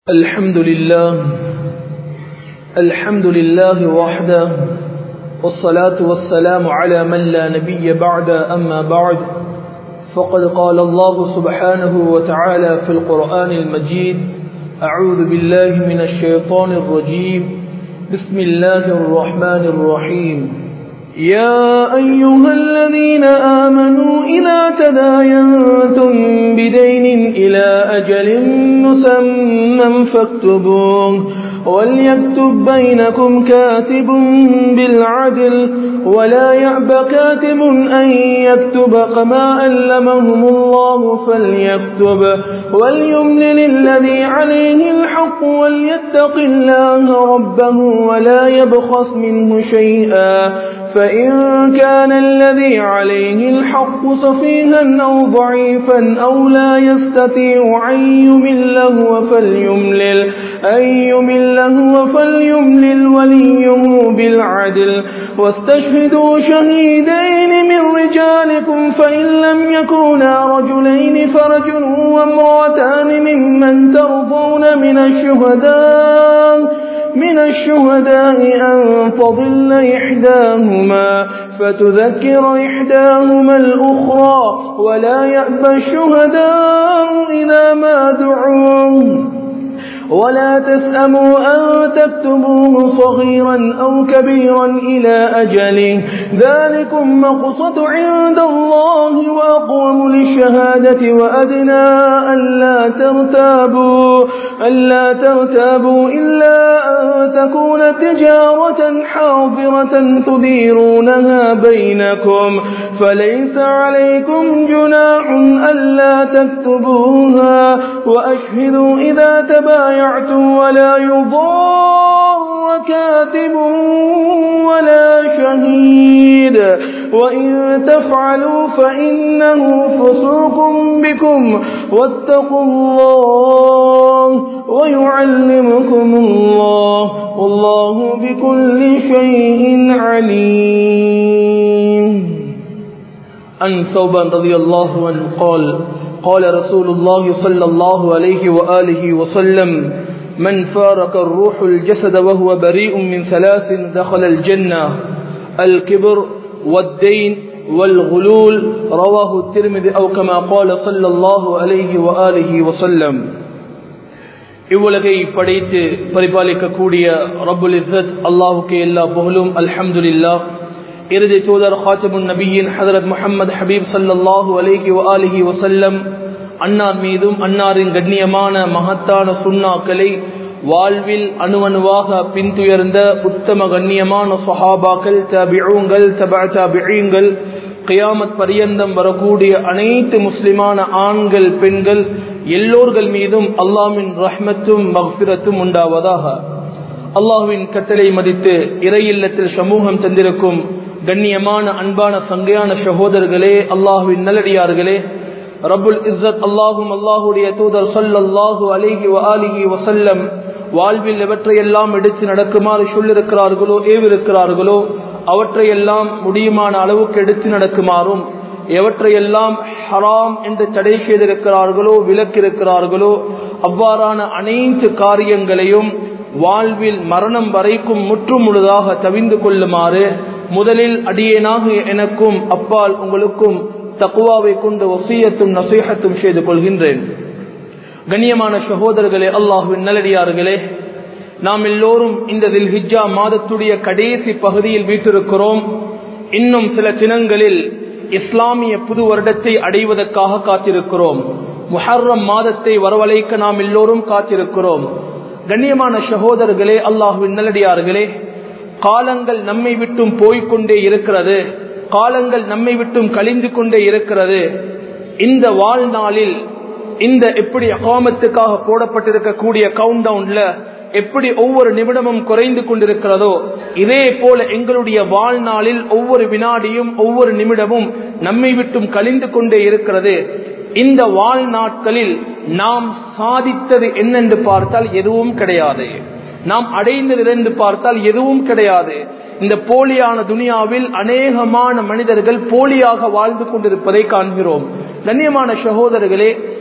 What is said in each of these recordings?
الحمد لله الحمد لله وحده والصلاة والسلام على من لا نبي بعد أما بعد فقد قال الله سبحانه وتعالى في القرآن المجيد أعوذ بالله من الشيطان الرجيم بسم الله الرحمن الرحيم يا أيها الذين آمنوا إذا تداينتم بدين إلى أجل مسمى فاكتبوه وليكتب بينكم كاتب بالعدل ولا يعب كاتب أن يكتب كما علمهم الله فليكتب وليملل الذي عليه الحق وليتق الله ربه ولا يبخس منه شيئا فإن كان الذي عليه الحق صفيها أو ضعيفا أو لا يستطيع أن يمله فليملل أن يمله فليملل وليه بالعدل واستشهدوا شهيدين من رجالكم فإن لم يكونا رجلين فرجل وامرأتان ممن ترضون من الشهداء من الشهداء أن تضل إحداهما فتذكر إحداهما الأخرى ولا يأبى الشهداء إذا ما دعوا ولا تسأموا أن تكتبوه صغيرا أو كبيرا إلى أجله ذلكم مقصد عند الله وأقوم للشهادة وأدنى ألا ترتابوا ألا ترتابوا إلا أن تكون تجارة حاضرة تديرونها بينكم فليس عليكم جناح ألا تكتبوها وأشهدوا إذا تبايعوا بايعتم ولا يضار كاتب ولا شهيد وإن تفعلوا فإنه فسوق بكم واتقوا الله ويعلمكم الله والله بكل شيء عليم عن ثوبان رضي الله عنه قال قال رسول الله صلى الله عليه وآله وسلم من فارق الروح الجسد وهو بريء من ثلاث دخل الجنة الكبر والدين والغلول رواه الترمذي أو كما قال صلى الله عليه وآله وسلم இவ்வுலகை படைத்து பரிபாலிக்கக்கூடிய ரபுல் இஸ்ஸத் அல்லாஹுக்கு எல்லா புகழும் அல்ஹம்துலில்லா இறுதி தூதர் ஹாத்தமுன் நபியின் ஹதரத் முஹம்மது ஹபீப் சல்லாஹூ அலிஹி அலிஹி வசல்லம் அன்னார் மீதும் அன்னாரின் கண்ணியமான மகத்தான சுண்ணாக்களை வாழ்வில் அணுவணுவாக பின்துயர்ந்த உத்தம கண்ணியமான சொஹாபாக்கள் தபிழுங்கள் தபா தபிழுங்கள் கியாமத் பரியந்தம் வரக்கூடிய அனைத்து முஸ்லிமான ஆண்கள் பெண்கள் எல்லோர்கள் மீதும் அல்லாமின் ரஹ்மத்தும் மக்பிரத்தும் உண்டாவதாக அல்லாஹுவின் கட்டளை மதித்து இறை இல்லத்தில் சமூகம் தந்திருக்கும் கண்ணியமான அன்பான சங்கையான சகோதரர்களே அல்லாஹுவின் நல்லடியார்களே ரபுல் இஸ்ஸத் அல்லாஹும் அல்லாஹுடைய தூதர் சொல்லல்லாஹு அலிஹி அலிஹி வசல்லம் வாழ்வில் எவற்றையெல்லாம் எடுத்து நடக்குமாறு சொல்லிருக்கிறார்களோ ஏவிருக்கிறார்களோ அவற்றையெல்லாம் முடியுமான அளவுக்கு எடுத்து நடக்குமாறும் எவற்றையெல்லாம் ஹராம் என்று தடை செய்திருக்கிறார்களோ விலக்கிருக்கிறார்களோ அவ்வாறான அனைத்து காரியங்களையும் வாழ்வில் மரணம் வரைக்கும் முற்றும் முழுதாக தவிந்து கொள்ளுமாறு முதலில் அடியேனாக எனக்கும் அப்பால் உங்களுக்கும் தக்குவாவை கொண்டு வசியத்தும் நசீகத்தும் செய்து கொள்கின்றேன் கண்ணியமான சகோதரர்களே அல்லாஹுவின் நல்லடியார்களே நாம் எல்லோரும் இந்த தில் ஹிஜ்ஜா மாதத்துடைய கடைசி பகுதியில் வீட்டிருக்கிறோம் இன்னும் சில தினங்களில் இஸ்லாமிய புது வருடத்தை அடைவதற்காக காத்திருக்கிறோம் முஹர்ரம் மாதத்தை வரவழைக்க நாம் எல்லோரும் காத்திருக்கிறோம் கண்ணியமான சகோதரர்களே அல்லாஹுவின் நல்லடியார்களே காலங்கள் நம்மை விட்டும் போய்கொண்டே இருக்கிறது காலங்கள் நம்மை விட்டும் கழிந்து கொண்டே இருக்கிறது இந்த வாழ்நாளில் இந்த எப்படி அகாமத்துக்காக போடப்பட்டிருக்கக்கூடிய கவுண்ட் டவுன்ல எப்படி ஒவ்வொரு நிமிடமும் குறைந்து கொண்டிருக்கிறதோ இதே போல எங்களுடைய வாழ்நாளில் ஒவ்வொரு வினாடியும் ஒவ்வொரு நிமிடமும் நம்மை விட்டும் கழிந்து கொண்டே இருக்கிறது இந்த வாழ்நாட்களில் நாம் சாதித்தது என்னென்று பார்த்தால் எதுவும் கிடையாது நாம் அடைந்தது என்று பார்த்தால் எதுவும் கிடையாது இந்த போலியான துனியாவில் அநேகமான மனிதர்கள் போலியாக வாழ்ந்து கொண்டிருப்பதை காண்கிறோம் கண்ணியமான சகோதரர்களே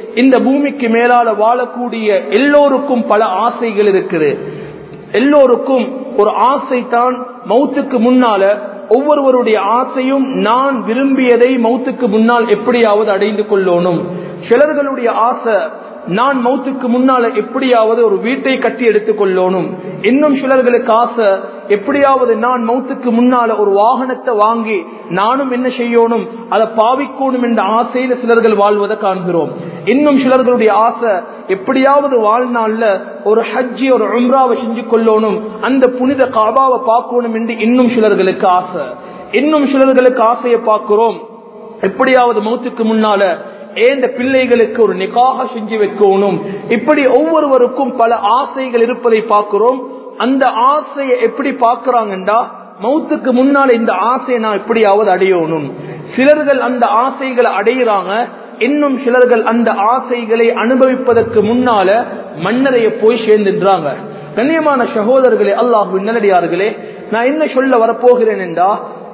இந்த பூமிக்கு மேலால வாழக்கூடிய எல்லோருக்கும் பல ஆசைகள் இருக்குது எல்லோருக்கும் ஒரு ஆசை தான் மௌத்துக்கு முன்னால ஒவ்வொருவருடைய ஆசையும் நான் விரும்பியதை மௌத்துக்கு முன்னால் எப்படியாவது அடைந்து கொள்ளணும் சிலர்களுடைய ஆசை நான் மௌத்துக்கு முன்னால எப்படியாவது ஒரு வீட்டை கட்டி எடுத்துக் கொள்ளணும் இன்னும் சிலர்களுக்கு ஆசை எப்படியாவது நான் மௌத்துக்கு முன்னால ஒரு வாகனத்தை வாங்கி நானும் என்ன செய்யணும் அதை பாவிக்கணும் என்ற ஆசையில சிலர்கள் வாழ்வதை காண்கிறோம் இன்னும் சிலர்களுடைய ஆசை எப்படியாவது வாழ்நாள்ல ஒரு ஹஜ்ஜி ஒரு உம்ராவை செஞ்சு கொள்ளணும் அந்த புனித காபாவை பார்க்கணும் என்று இன்னும் சிலர்களுக்கு ஆசை இன்னும் சிலர்களுக்கு ஆசையை பார்க்கிறோம் எப்படியாவது மௌத்துக்கு முன்னால ஏந்த பிள்ளைகளுக்கு ஒரு நிக்காக செஞ்சு வைக்கணும் இப்படி ஒவ்வொருவருக்கும் பல ஆசைகள் இருப்பதை பார்க்கிறோம் அந்த ஆசையை எப்படி பார்க்கிறாங்கண்டா மௌத்துக்கு முன்னால இந்த ஆசையை நான் எப்படியாவது அடையணும் சிலர்கள் அந்த ஆசைகளை அடையிறாங்க இன்னும் சிலர்கள் அந்த ஆசைகளை அனுபவிப்பதற்கு முன்னால மன்னரைய போய் சேர்ந்துன்றாங்க கண்ணியமான சகோதரர்களே அல்லாஹு நல்லடியார்களே நான் என்ன சொல்ல வரப்போகிறேன் என்றா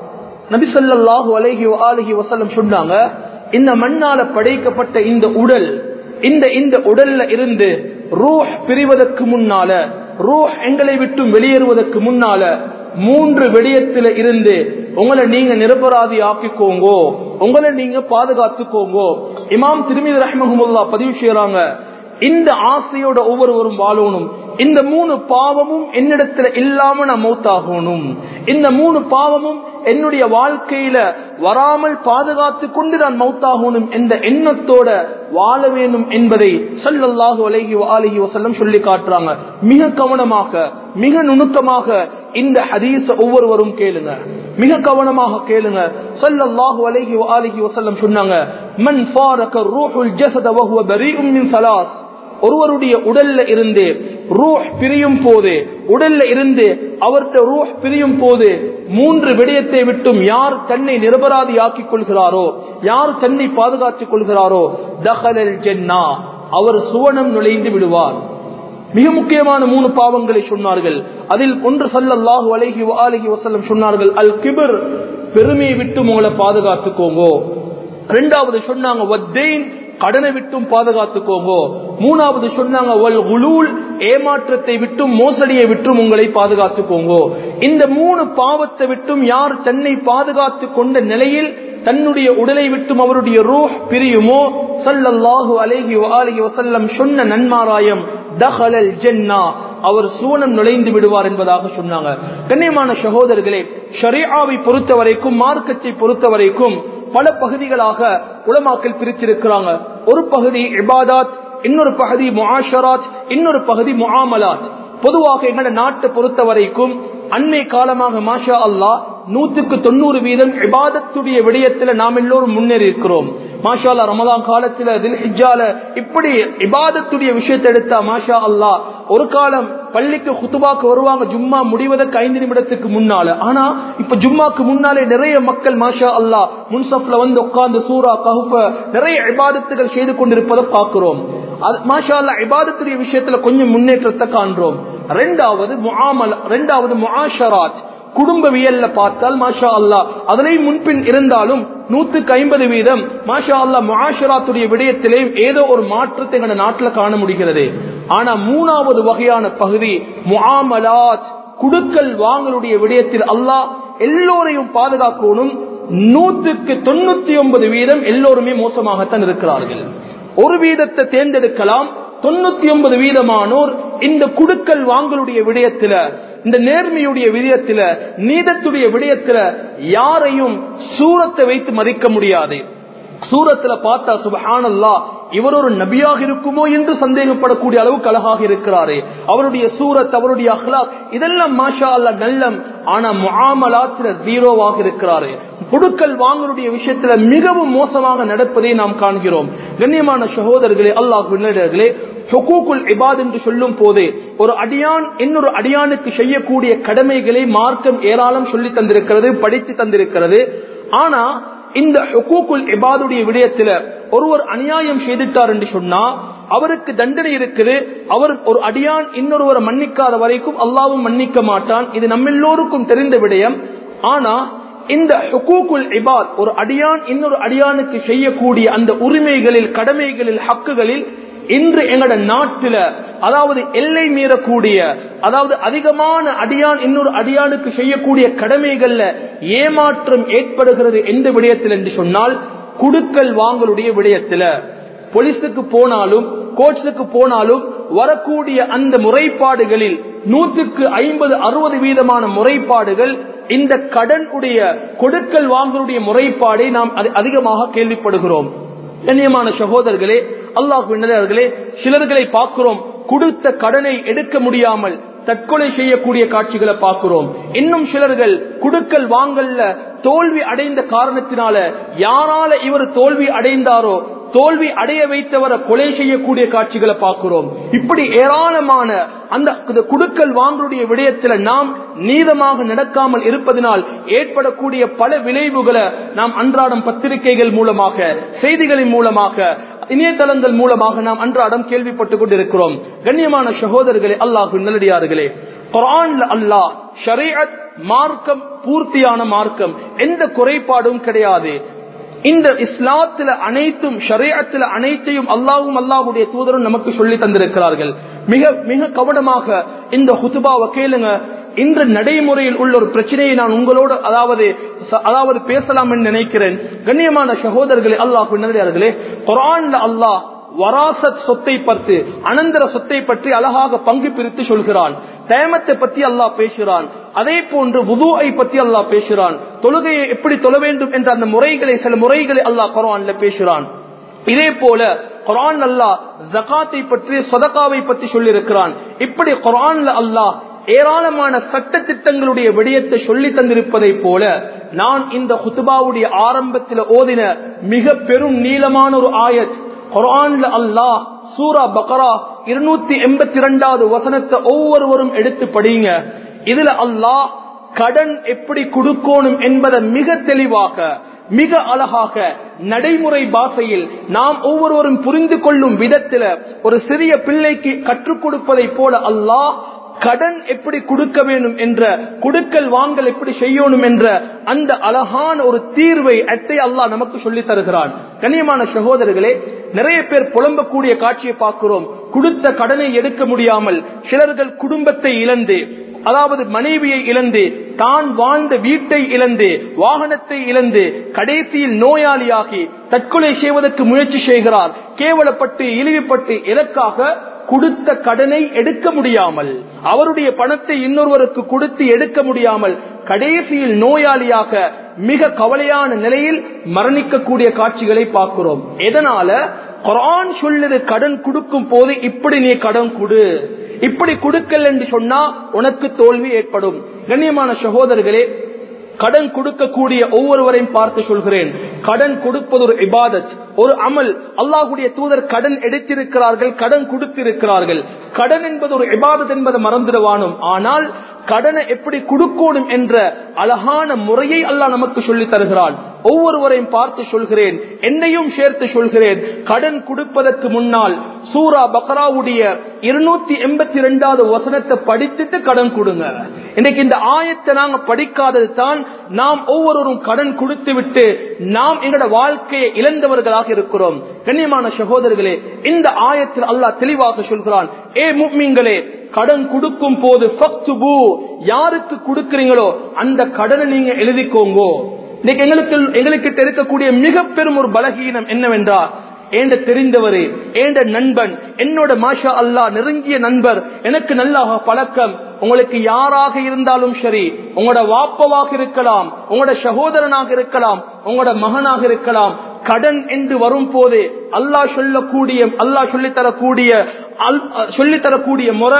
நபிசல்லாஹு அலஹி ஆலஹி வசல்லம் சொன்னாங்க இந்த மண்ணால படைக்கப்பட்ட இந்த உடல் இந்த இந்த உடல்ல இருந்து ரூஹ் பிரிவதற்கு முன்னால ரூஹ் எங்களை விட்டு வெளியேறுவதற்கு முன்னால மூன்று விடயத்தில இருந்து உங்களை நீங்க நிரபராதி ஆக்கிக்கோங்கோ உங்களை நீங்க பாதுகாத்துக்கோங்கோ இமாம் திருமதி ரஹ்மஹமுல்லா பதிவு செய்யறாங்க இந்த ஆசையோட ஒவ்வொருவரும் வாழணும் இந்த மூணு பாவமும் என்னிடத்துல இல்லாம நான் மௌத்தாகணும் இந்த மூணு பாவமும் என்னுடைய வாழ்க்கையில வராமல் பாதுகாத்து கொண்டு நான் மௌத்தாகணும் என்ற எண்ணத்தோட வாழ வேண்டும் என்பதை சல்லல்லாஹு அலைஹி அலஹி வசல்லம் சொல்லி காட்டுறாங்க மிக கவனமாக மிக நுணுக்கமாக இந்த ஹதீஸ ஒவ்வொருவரும் கேளுங்க மிக கவனமாக கேளுங்க சல்லல்லாஹு அலைஹி அலஹி வசல்லம் சொன்னாங்க மன் ஃபாரக ரூஹுல் ஜஸத வஹுவ பரீஉம் மின் ஸலாத் ஒருவருடைய உடல்ல இருந்து ரூஹ் பிரியும் போது உடல்ல இருந்து அவர்கிட்ட ரூஹ் பிரியும் போது மூன்று விடயத்தை விட்டும் யார் தன்னை நிரபராதி ஆக்கிக் கொள்கிறாரோ யார் தன்னை பாதுகாத்துக் கொள்கிறாரோ தஹலல் ஜென்னா அவர் சுவனம் நுழைந்து விடுவார் மிக முக்கியமான மூணு பாவங்களை சொன்னார்கள் அதில் ஒன்று சல்லல்லாஹு அலைஹி அலஹி வசல்லம் சொன்னார்கள் அல் கிபிர் பெருமையை விட்டு உங்களை பாதுகாத்துக்கோங்கோ ரெண்டாவது சொன்னாங்க கடனை விட்டும் பாதுகாத்துக்கோங்க மூணாவது சொன்னாங்க ஏமாற்றத்தை விட்டும் மோசடியை விட்டும் உங்களை பாதுகாத்துக்கோங்க இந்த மூணு பாவத்தை விட்டும் யார் தன்னை பாதுகாத்து கொண்ட நிலையில் தன்னுடைய உடலை விட்டும் அவருடைய ரூஹ் பிரியுமோ சல்லல்லாஹு அலேஹி அலஹி வசல்லம் சொன்ன நன்மாராயம் தஹலல் ஜென்னா அவர் சூனம் நுழைந்து விடுவார் என்பதாக சொன்னாங்க கண்ணியமான சகோதரர்களே ஷரியாவை பொறுத்த வரைக்கும் மார்க்கத்தை பொறுத்த வரைக்கும் பல பகுதிகளாக உலமாக்கல் பிரித்திருக்கிறாங்க ஒரு பகுதி இபாதாத் இன்னொரு பகுதி முஆஷராத் இன்னொரு பகுதி முஆமலாத் பொதுவாக எங்களோட நாட்டை பொறுத்த வரைக்கும் அன்னை காலமாக மாஷா அல்லாஹ் நூத்துக்கு தொண்ணூறு வீதம் இபாதத்துடைய விடயத்துல நாம் எல்லோரும் முன்னேறி இருக்கிறோம் மாஷா அல்லா ரமதான் காலத்துல தில் ஹிஜால இப்படி இபாதத்துடைய விஷயத்தை எடுத்தா மாஷா அல்லா ஒரு காலம் பள்ளிக்கு குத்துபாக்கு வருவாங்க ஜும்மா முடிவதற்கு ஐந்து நிமிடத்துக்கு முன்னால ஆனா இப்ப ஜும்மாக்கு முன்னாலே நிறைய மக்கள் மாஷா அல்லா முன்சப்ல வந்து உட்கார்ந்து சூரா கஹுஃப நிறைய இபாதத்துகள் செய்து கொண்டிருப்பதை பார்க்கிறோம் மாஷா அல்லா இபாதத்துடைய விஷயத்துல கொஞ்சம் முன்னேற்றத்தை காண்றோம் ரெண்டாவது முஆமல் ரெண்டாவது முஆஷராத் குடும்பவியல்ல பார்த்தால் மாஷா அல்லா அதுலயும் முன்பின் இருந்தாலும் நூத்துக்கு ஐம்பது வீதம் மாஷா அல்லா முஆஷராத்துடைய விடயத்திலே ஏதோ ஒரு மாற்றத்தை எங்க நாட்டுல காண முடிகிறது ஆனா மூணாவது வகையான பகுதி முஆமலாத் குடுக்கல் வாங்கலுடைய விடயத்தில் அல்லாஹ் எல்லோரையும் பாதுகாக்கணும் நூத்துக்கு தொண்ணூத்தி ஒன்பது வீதம் எல்லோருமே மோசமாகத்தான் இருக்கிறார்கள் ஒரு வீதத்தை தேர்ந்தெடுக்கலாம் தொண்ணூத்தி ஒன்பது வீதமானோர் இந்த குடுக்கல் வாங்கலுடைய விடயத்துல இந்த நேர்மையுடைய விடயத்துல நீதத்துடைய விடயத்துல யாரையும் சூரத்தை வைத்து மதிக்க முடியாது சூரத்துல பார்த்தா சுபஹானல்லா இவர் ஒரு நபியாக இருக்குமோ என்று சந்தேகப்படக்கூடிய அளவுக்கு அழகாக இருக்கிறாரே அவருடைய சூரத் அவருடைய அஹ்லாக் இதெல்லாம் மாஷா அல்லா நல்லம் ஆனா முஆமலாத்துல ஜீரோவாக இருக்கிறாரு குடுக்கல் வாங்கலுடைய விஷயத்துல மிகவும் மோசமாக நடப்பதை நாம் காண்கிறோம் கண்ணியமான சகோதரர்களே அல்லாஹ் பின்னர்களே ஹொக்கூக்குல் இபாத் என்று சொல்லும் போது ஒரு அடியான் இன்னொரு அடியானுக்கு செய்யக்கூடிய கடமைகளை மார்க்கம் ஏராளம் சொல்லி தந்திருக்கிறது படித்து தந்திருக்கிறது ஆனா இந்த ஹொக்கூக்குல் இபாதுடைய விடயத்துல ஒருவர் அநியாயம் செய்துட்டார் என்று சொன்னா அவருக்கு தண்டனை இருக்குது அவர் ஒரு அடியான் இன்னொருவரை மன்னிக்காத வரைக்கும் அல்லாவும் மன்னிக்க மாட்டான் இது நம்ம எல்லோருக்கும் தெரிந்த விடயம் ஆனா இந்த ஹுகூக்குல் இபாத் ஒரு அடியான் இன்னொரு அடியானுக்கு செய்யக்கூடிய அந்த உரிமைகளில் கடமைகளில் ஹக்குகளில் இன்று எங்கட நாட்டில அதாவது எல்லை மீறக்கூடிய அதாவது அதிகமான அடியான் இன்னொரு அடியானுக்கு செய்யக்கூடிய கடமைகள்ல ஏமாற்றம் ஏற்படுகிறது எந்த விடயத்தில் என்று சொன்னால் குடுக்கல் வாங்கலுடைய விடயத்துல போலீஸுக்கு போனாலும் கோர்ட்ஸுக்கு போனாலும் வரக்கூடிய அந்த முறைப்பாடுகளில் நூற்றுக்கு ஐம்பது அறுபது வீதமான முறைப்பாடுகள் இந்த கடன் உடைய கொடுக்கல் வாங்கலுடைய முறைப்பாடை நாம் அதிகமாக கேள்விப்படுகிறோம் கண்ணியமான சகோதரர்களே அல்லாஹர்களே சிலர்களை பார்க்கிறோம் கொடுத்த கடனை எடுக்க முடியாமல் தற்கொலை செய்யக்கூடிய காட்சிகளை பார்க்கிறோம் இன்னும் சிலர்கள் குடுக்கல் வாங்கல்ல தோல்வி அடைந்த காரணத்தினால யாரால இவர் தோல்வி அடைந்தாரோ தோல்வி அடைய வைத்தவரை கொலை செய்யக்கூடிய காட்சிகளை பார்க்கிறோம் இப்படி ஏராளமான அந்த குடுக்கல் வாங்கலுடைய விடயத்துல நாம் நீதமாக நடக்காமல் இருப்பதனால் ஏற்படக்கூடிய பல விளைவுகளை நாம் அன்றாடம் பத்திரிகைகள் மூலமாக செய்திகளின் மூலமாக இணையதளங்கள் மூலமாக நாம் அன்றாடம் கேள்விப்பட்டுக் கொண்டிருக்கிறோம் கண்ணியமான சகோதரர்களே அல்லாஹு நல்லடியார்களே குரான்ல அல்லாஹ் ஷரீஅத் மார்க்கம் பூர்த்தியான மார்க்கம் எந்த குறைபாடும் கிடையாது இந்த இஸ்லாத்துல அனைத்தும் ஷரீஅத்துல அனைத்தையும் அல்லாவும் அல்லாஹுடைய தூதரும் நமக்கு சொல்லி தந்திருக்கிறார்கள் மிக மிக கவனமாக இந்த ஹுதுபாவை கேளுங்க இன்று நடைமுறையில் உள்ள ஒரு பிரச்சனையை நான் உங்களோடு அதாவது அதாவது பேசலாம் என்று நினைக்கிறேன் கண்ணியமான சகோதரர்களே அல்லாஹ் நல்லே குரான்ல அல்லாஹ் வராசத் சொத்தை பற்றி அனந்தர சொத்தை பற்றி அழகாக பங்கு பிரித்து சொல்கிறான் தயமத்தை பற்றி அல்லாஹ் பேசுகிறான் அதே போன்று புதுவை பற்றி அல்லாஹ் பேசுகிறான் தொழுகையை எப்படி தொழ வேண்டும் என்ற அந்த முறைகளை சில முறைகளை அல்லாஹ் குரான்ல பேசுகிறான் இதே போல குரான் அல்லாஹ் ஜகாத்தை பற்றி சதகாவை பற்றி சொல்லியிருக்கிறான் இப்படி குரான்ல அல்லாஹ் ஏராளமான சட்ட திட்டங்களுடைய விடயத்தை சொல்லி தந்திருப்பதை போல நான் இந்த ஹுத்துபாவுடைய ஆரம்பத்தில் ஓதின மிக பெரும் நீளமான ஒரு ஆயத் குரான்ல அல்லாஹ் சூரா பக்ரா இருநூத்தி எண்பத்தி இரண்டாவது வசனத்தை ஒவ்வொருவரும் எடுத்து படிங்க இதுல அல்லாஹ் கடன் எப்படி கொடுக்கணும் என்பதை மிக தெளிவாக மிக அழகாக நடைமுறை பாஷையில் நாம் ஒவ்வொருவரும் புரிந்து கொள்ளும் விதத்துல ஒரு சிறிய பிள்ளைக்கு கற்றுக் கொடுப்பதை போல அல்லாஹ் கடன் எப்படி கொடுக்க வேண்டும் என்ற கொடுக்கல் வாங்கல் எப்படி செய்யணும் என்ற அந்த அழகான ஒரு தீர்வை அட்டை அல்லாஹ் நமக்கு சொல்லி தருகிறான் கண்ணியமான சகோதரர்களே நிறைய பேர் புலம்பக்கூடிய காட்சியை பார்க்கிறோம் கொடுத்த கடனை எடுக்க முடியாமல் சிலர்கள் குடும்பத்தை இழந்து அதாவது மனைவியை இழந்து தான் வாழ்ந்த வீட்டை இழந்து வாகனத்தை இழந்து கடைசியில் நோயாளியாகி தற்கொலை செய்வதற்கு முயற்சி செய்கிறார் கேவலப்பட்டு இழிவுபட்டு எதற்காக கொடுத்த கடனை எடுக்க முடியாமல் அவருடைய பணத்தை இன்னொருவருக்கு கொடுத்து எடுக்க முடியாமல் கடைசியில் நோயாளியாக மிக கவலையான நிலையில் மரணிக்கக்கூடிய காட்சிகளை பார்க்கிறோம் எதனால குரான் சொல்லுது கடன் கொடுக்கும் போது இப்படி நீ கடன் கொடு இப்படி கொடுக்கல் என்று சொன்னா உனக்கு தோல்வி ஏற்படும் கண்ணியமான சகோதரர்களே கடன் கொடுக்கக்கூடிய ஒவ்வொருவரையும் பார்த்து சொல்கிறேன் கடன் கொடுப்பது ஒரு இபாதத் ஒரு அமல் அல்லாஹுடைய தூதர் கடன் எடுத்திருக்கிறார்கள் கடன் கொடுத்திருக்கிறார்கள் கடன் என்பது ஒரு இபாதத் என்பதை மறந்துடுவானும் ஆனால் கடனை எப்படி கொடுக்கணும் என்ற அழகான முறையை அல்லாஹ் நமக்கு சொல்லி தருகிறான் ஒவ்வொருவரையும் பார்த்து சொல்கிறேன் என்னையும் சேர்த்து சொல்கிறேன் கடன் கொடுப்பதற்கு முன்னால் சூரா பக்ராவுடைய இருநூத்தி எண்பத்தி ரெண்டாவது வசனத்தை படித்துட்டு கடன் கொடுங்க இன்னைக்கு இந்த ஆயத்தை நாங்க படிக்காதது தான் நாம் ஒவ்வொருவரும் கடன் கொடுத்து விட்டு நாம் எங்களோட வாழ்க்கையை இழந்தவர்களாக இருக்கிறோம் கண்ணியமான சகோதரர்களே இந்த ஆயத்தில் அல்லாஹ் தெளிவாக சொல்கிறான் ஏ முக்மீங்களே கடன் கொடுக்கும் போது யாருக்கு கொடுக்கிறீங்களோ அந்த கடனை நீங்க எழுதிக்கோங்கோ இன்னைக்கு எங்களுக்கு எங்களுக்கு இருக்கக்கூடிய மிக பெரும் ஒரு பலகீனம் என்னவென்றால் ஏண்ட தெரிந்தவரு ஏண்ட நண்பன் என்னோட மாஷா அல்லா நெருங்கிய நண்பர் எனக்கு நல்ல பழக்கம் உங்களுக்கு யாராக இருந்தாலும் சரி உங்களோட வாப்பவாக இருக்கலாம் உங்களோட சகோதரனாக இருக்கலாம் உங்களோட மகனாக இருக்கலாம் கடன் என்று வரும் போது அல்லாஹ் சொல்லக்கூடிய அல்லாஹ் சொல்லித்தரக்கூடிய சொல்லித்தரக்கூடிய முறை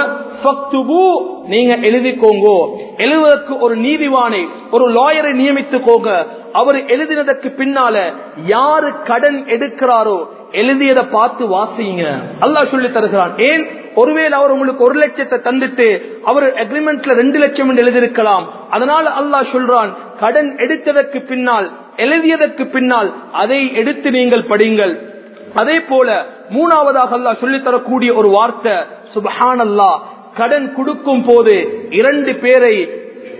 நீங்க எழுதிக்கோங்க எழுதுவதற்கு ஒரு நீதிவானை ஒரு லாயரை நியமித்துக்கோங்க அவர் எழுதினதற்கு பின்னால யாரு கடன் எடுக்கிறாரோ எழுதியதை பார்த்து வாசிங்க அல்லாஹ் சொல்லி தருகிறான் ஏன் ஒருவேளை அவர் உங்களுக்கு ஒரு லட்சத்தை தந்துட்டு அவர் அக்ரிமெண்ட்ல ரெண்டு லட்சம் என்று எழுதியிருக்கலாம் அதனால அல்லாஹ் சொல்றான் கடன் எடுத்ததற்கு பின்னால் எழுதியதற்கு பின்னால் அதை எடுத்து நீங்கள் படிங்கள் அதே போல மூணாவதாக அல்லாஹ் சொல்லி தரக்கூடிய ஒரு வார்த்தை சுபஹான் அல்லா கடன் கொடுக்கும் போது இரண்டு பேரை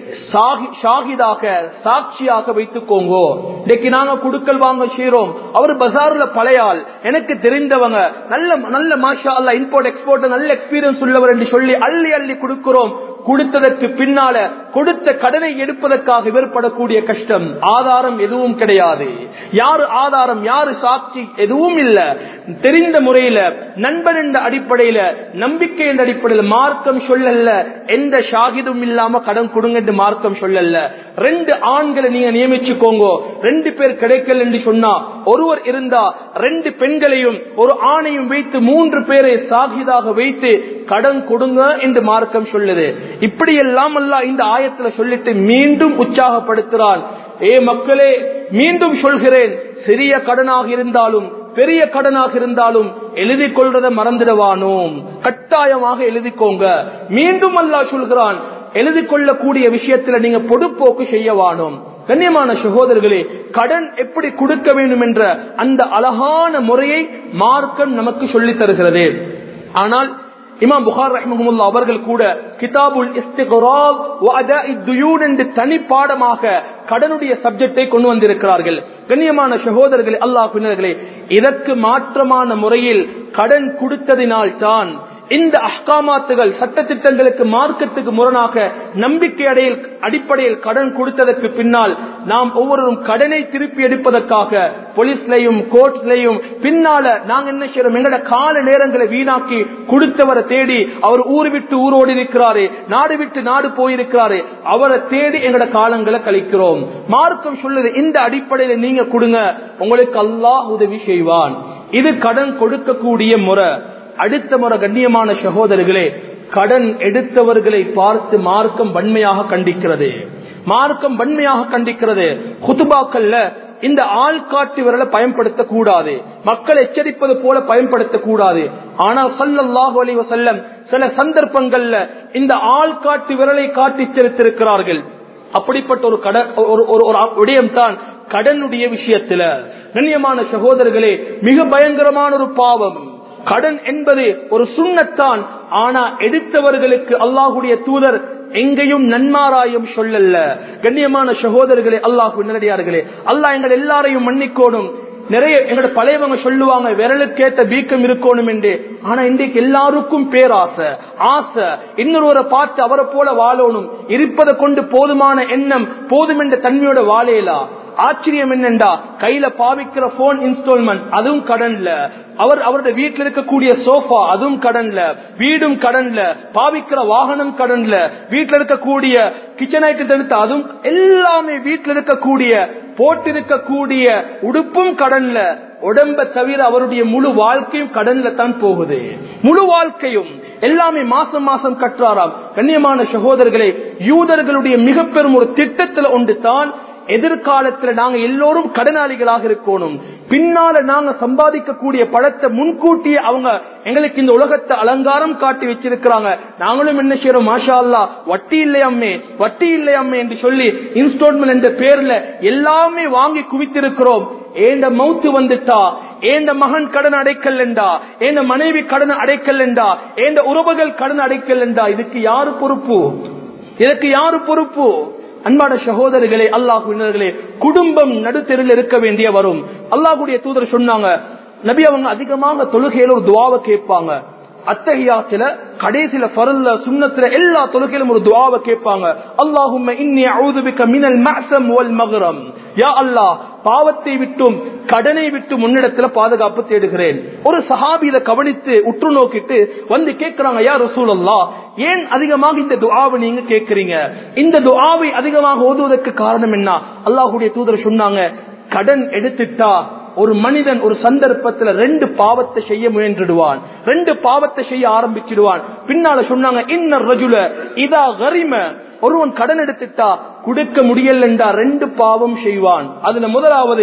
சாகி- ஷாகிதாக சாட்சியாக வைத்துக்கோங்க இன்னைக்கு நாங்க குடுக்கல் வாங்க செய்யறோம் அவர் பஜார்ல பழையாள் எனக்கு தெரிந்தவங்க நல்ல நல்ல மாஷா அல்ல இம்போர்ட் எக்ஸ்போர்ட் நல்ல எக்ஸ்பீரியன்ஸ் உள்ளவர் என்று சொல்லி அள்ளி அள்ளி கொடுக்கிறோம் கொடுத்ததற்கு பின்னால கொடுத்த கடனை எடுப்பதற்காக ஏற்படக்கூடிய கஷ்டம் ஆதாரம் எதுவும் கிடையாது யாரு ஆதாரம் யாரு சாட்சி எதுவும் இல்ல தெரிந்த முறையில நண்பன் என்ற அடிப்படையில நம்பிக்கை என்ற அடிப்படையில் மார்க்கம் சொல்லல எந்த ஷாகிதும் இல்லாம கடன் கொடுங்க என்று மார்க்கம் சொல்லல ரெண்டு ஆண்களை நீங்க நியமிச்சுக்கோங்க ரெண்டு பேர் கிடைக்கல என்று சொன்னா ஒருவர் இருந்தா ரெண்டு பெண்களையும் ஒரு ஆணையும் வைத்து மூன்று பேரை சாகிதாக வைத்து கடன் கொடுங்க என்று மார்க்கம் சொல்லுது இப்படி எல்லாம் அல்ல இந்த ஆயத்துல சொல்லிட்டு மீண்டும் உற்சாகப்படுத்துறான் ஏ மக்களே மீண்டும் சொல்கிறேன் சிறிய கடனாக இருந்தாலும் பெரிய கடனாக இருந்தாலும் எழுதி கொள்றதை மறந்துடுவானோம் கட்டாயமாக எழுதிக்கோங்க மீண்டும் அல்லாஹ் சொல்கிறான் எழுதி கொள்ளக்கூடிய விஷயத்துல நீங்க பொடுப்போக்கு செய்யவானோம் கண்ணியமான சகோதரர்களே கடன் எப்படி கொடுக்க வேண்டும் என்ற அந்த அழகான முறையை மார்க்கம் நமக்கு சொல்லித் தருகிறது ஆனால் இமாம் புகார் ரஹ்மஹமுல்லா அவர்கள் கூட கிதாபுல் இஸ்திகரால் வ அதாஇத் துயூன் என்று தனி பாடமாக கடனுடைய சப்ஜெக்டை கொண்டு வந்திருக்கிறார்கள் கண்ணியமான சகோதரர்களே அல்லாஹ் பின்னர்களே இதற்கு மாற்றமான முறையில் கடன் கொடுத்ததினால் தான் இந்த அஹ்காமாத்துகள் சட்டத்திட்டங்களுக்கு மார்க்கத்துக்கு முரணாக நம்பிக்கை அடையில் அடிப்படையில் கடன் கொடுத்ததற்கு பின்னால் நாம் ஒவ்வொருவரும் கடனை திருப்பி எடுப்பதற்காக போலீஸ்லயும் கோர்ட்லயும் பின்னால நாங்க என்ன செய்யறோம் எங்கட கால நேரங்களை வீணாக்கி கொடுத்தவரை தேடி அவர் ஊர் விட்டு ஊரோடி இருக்கிறாரு நாடு விட்டு நாடு போயிருக்கிறாரு அவரை தேடி எங்கட காலங்களை கழிக்கிறோம் மார்க்கம் சொல்லுது இந்த அடிப்படையில நீங்க கொடுங்க உங்களுக்கு அல்லாஹ் உதவி செய்வான் இது கடன் கொடுக்கக்கூடிய முறை அடுத்த முறை கண்ணியமான சகோதரர்களே கடன் எடுத்தவர்களை பார்த்து மார்க்கம் வன்மையாக கண்டிக்கிறது மார்க்கம் வன்மையாக கண்டிக்கிறது குத்துபாக்கல்ல இந்த ஆள்காட்டி விரலை பயன்படுத்த கூடாது மக்கள் எச்சரிப்பது போல பயன்படுத்த கூடாது ஆனால் சல்லல்லாஹு அலைஹி வஸல்லம் சில சந்தர்ப்பங்கள்ல இந்த ஆள்காட்டி விரலை காட்டி எச்சரித்திருக்கிறார்கள் அப்படிப்பட்ட ஒரு கட ஒரு ஒரு ஒரு விடயம் தான் கடனுடைய விஷயத்துல கண்ணியமான சகோதரர்களே மிக பயங்கரமான ஒரு பாவம் கடன் என்பது ஒரு சுண்ணத்தான் ஆனா எடுத்தவர்களுக்கு அல்லாஹுடைய தூதர் எங்கேயும் நன்மாராயம் சொல்லல கண்ணியமான சகோதரர்களே அல்லாஹு நல்லடியார்களே அல்லாஹ் எங்கள் எல்லாரையும் மன்னிக்கோணும் நிறைய எங்களோட பழையவங்க சொல்லுவாங்க விரலுக்கேத்த வீக்கம் இருக்கணும் என்று ஆனா இன்றைக்கு எல்லாருக்கும் பேராசை ஆசை இன்னொருவரை பார்த்து அவரை போல வாழணும் இருப்பதை கொண்டு போதுமான எண்ணம் போதும் என்ற தன்மையோட வாழையலா ஆச்சரியம் என்னண்டா கையில பாவிக்கிற போன் இன்ஸ்டால்மெண்ட் அதுவும் கடன்ல அவர் அவருடைய வீட்டில் இருக்கக்கூடிய சோஃபா அதுவும் கடன்ல வீடும் கடன்ல பாவிக்கிற வாகனம் கடன்ல வீட்டில் இருக்கக்கூடிய கிச்சன் ஐட்டம் எடுத்து அதுவும் எல்லாமே வீட்டில் இருக்கக்கூடிய போட்டிருக்கக்கூடிய உடுப்பும் கடன்ல உடம்ப தவிர அவருடைய முழு வாழ்க்கையும் கடன்ல தான் போகுது முழு வாழ்க்கையும் எல்லாமே மாசம் மாசம் கற்றாராம் கண்ணியமான சகோதரர்களே யூதர்களுடைய மிக பெரும் ஒரு திட்டத்துல ஒன்று தான் எதிர்காலத்துல நாங்க எல்லோரும் கடனாளிகளாக இருக்கணும் பின்னால நாங்க சம்பாதிக்கக்கூடிய பழத்தை முன்கூட்டியே அவங்க எங்களுக்கு இந்த உலகத்தை அலங்காரம் காட்டி வச்சிருக்கிறாங்க நாங்களும் என்ன செய்யறோம் மாஷா அல்லா வட்டி இல்லையம்மே வட்டி இல்லையம்மே என்று சொல்லி இன்ஸ்டால்மெண்ட் என்ற பேர்ல எல்லாமே வாங்கி குவித்திருக்கிறோம் ஏண்ட மவுத்து வந்துட்டா ஏண்ட மகன் கடன் அடைக்கல்லண்டா ஏண்ட மனைவி கடன் அடைக்கல்லண்டா ஏண்ட உறவுகள் கடன் அடைக்கல்லண்டா இதுக்கு யாரு பொறுப்பு இதற்கு யாரு பொறுப்பு அன்பான சகோதரர்களே அல்லாஹுவினர்களே குடும்பம் நடுத்தெருவில் இருக்க வேண்டிய வரும் அல்லாஹுடைய தூதர் சொன்னாங்க நபி அவங்க அதிகமாக தொழுகையில ஒரு துவாவை கேட்பாங்க அத்தகையாசில கடைசியில பரல்ல சுண்ணத்துல எல்லா தொழுகையிலும் ஒரு துவாவை கேட்பாங்க அல்லாஹும்ம இன்னி அவுதுபிக்க மினல் மஅசம் வல் மகரம் யா அல்லாஹ் பாவத்தை விட்டும் கடனை விட்டு முன்னிடத்துல பாதுகாப்பு தேடுகிறேன் ஒரு சஹாபி இதை கவனித்து உற்று நோக்கிட்டு வந்து கேட்கிறாங்க யா ரசூல் அல்லா ஏன் அதிகமாக இந்த துஆவை நீங்க கேட்கிறீங்க இந்த துஆவை அதிகமாக ஓதுவதற்கு காரணம் என்ன அல்லாஹுடைய தூதர் சொன்னாங்க கடன் எடுத்துட்டா ஒரு மனிதன் ஒரு சந்தர்ப்பத்துல ரெண்டு பாவத்தை செய்ய முயன்றுடுவான் ரெண்டு பாவத்தை செய்ய ஆரம்பிச்சிடுவான் பின்னால சொன்னாங்க இன்னர் ரஜுல இதா கரிம ஒருவன் கடன் எடுத்துட்டா கொடுக்க முடியலண்டா ரெண்டு பாவம் செய்வான் அதுல முதலாவது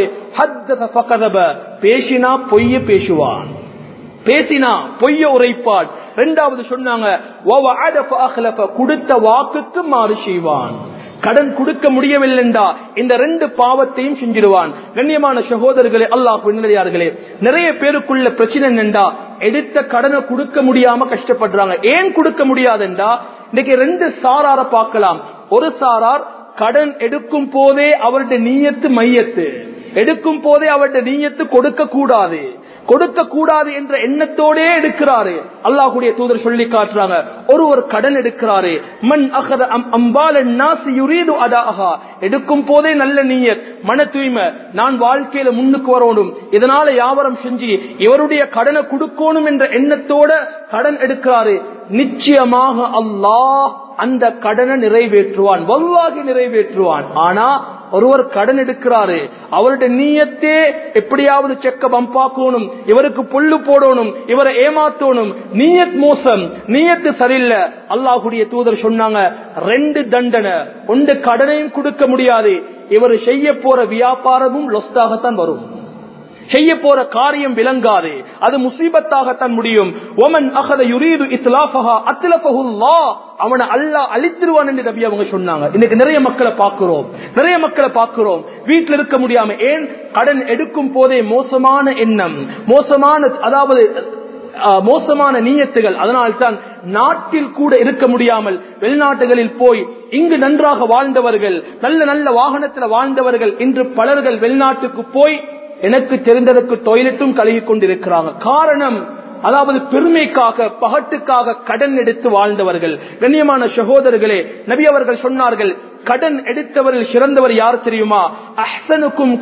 பேசினா பொய்ய பேசுவான் பேசினா பொய்ய உரைப்பான் ரெண்டாவது சொன்னாங்க கொடுத்த வாக்குக்கு மாறு செய்வான் கடன் கொடுக்க முடியவில்லைண்டா இந்த ரெண்டு பாவத்தையும் செஞ்சிடுவான் கண்ணியமான சகோதரர்களே அல்லாஹ் பின்னடியார்களே நிறைய பேருக்குள்ள பிரச்சனை என்னண்டா எடுத்த கடனை கொடுக்க முடியாம கஷ்டப்படுறாங்க ஏன் கொடுக்க முடியாதுண்டா இன்னைக்கு ரெண்டு சாரார பார்க்கலாம் ஒரு சாரார் கடன் எடுக்கும் போதே அவருடைய நீயத்து மையத்து எடுக்கும் போதே அவருடைய நீயத்து கொடுக்க கூடாது கொடுக்க கூடாது என்ற எண்ணத்தோடே எடுக்கிறாரு அல்லாஹுடைய தூதர் சொல்லி காட்டுறாங்க ஒரு ஒரு கடன் எடுக்கிறாரு மண் அகத அம்பால நாசி யுரீது அதாகா எடுக்கும் போதே நல்ல நீயத் மன தூய்மை நான் வாழ்க்கையில முன்னுக்கு வரணும் இதனால வியாபாரம் செஞ்சு இவருடைய கடனை கொடுக்கணும் என்ற எண்ணத்தோட கடன் எடுக்கிறாரு நிச்சயமாக அல்லாஹ் அந்த கடனை நிறைவேற்றுவான் வல்லாகி நிறைவேற்றுவான் ஆனா ஒருவர் கடன் எடுக்கிறாரு அவருடைய நீயத்தே எப்படியாவது செக்க பம்பாக்கணும் இவருக்கு புல்லு போடணும் இவரை ஏமாத்தணும் நீயத் மோசம் நீயத்து சரியில்லை அல்லாஹுடைய தூதர் சொன்னாங்க ரெண்டு தண்டனை ஒன்று கடனையும் கொடுக்க முடியாது இவர் செய்ய போற வியாபாரமும் லொஸ்தாகத்தான் வரும் செய்ய போற காரியம் விளங்காது அது முசீபத்தாகத்தான் முடியும் ஒமன் அகத யுரீது இத்லாஃபஹா அத்லஃபஹுல்லா அவனை அல்லாஹ் அழித்திருவான் என்று நபி அவங்க சொன்னாங்க இன்னைக்கு நிறைய மக்களை பார்க்கிறோம் நிறைய மக்களை பார்க்கிறோம் வீட்டில் இருக்க முடியாம ஏன் கடன் எடுக்கும் போதே மோசமான எண்ணம் மோசமான அதாவது மோசமான நீயத்துகள் அதனால்தான் நாட்டில் கூட இருக்க முடியாமல் வெளிநாட்டுகளில் போய் இங்கு நன்றாக வாழ்ந்தவர்கள் நல்ல நல்ல வாகனத்தில் வாழ்ந்தவர்கள் இன்று பலர்கள் வெளிநாட்டுக்கு போய் எனக்கு தெரிந்ததற்கு டொய்லெட்டும் கழுகி கொண்டிருக்கிறாங்க காரணம் அதாவது பெருமைக்காக பகட்டுக்காக கடன் எடுத்து வாழ்ந்தவர்கள் கண்ணியமான சகோதரர்களே நபி அவர்கள் சொன்னார்கள் கடன் எடுத்தவரில் சிறந்தவர் யார் தெரியுமா அஹ்சனுக்கும்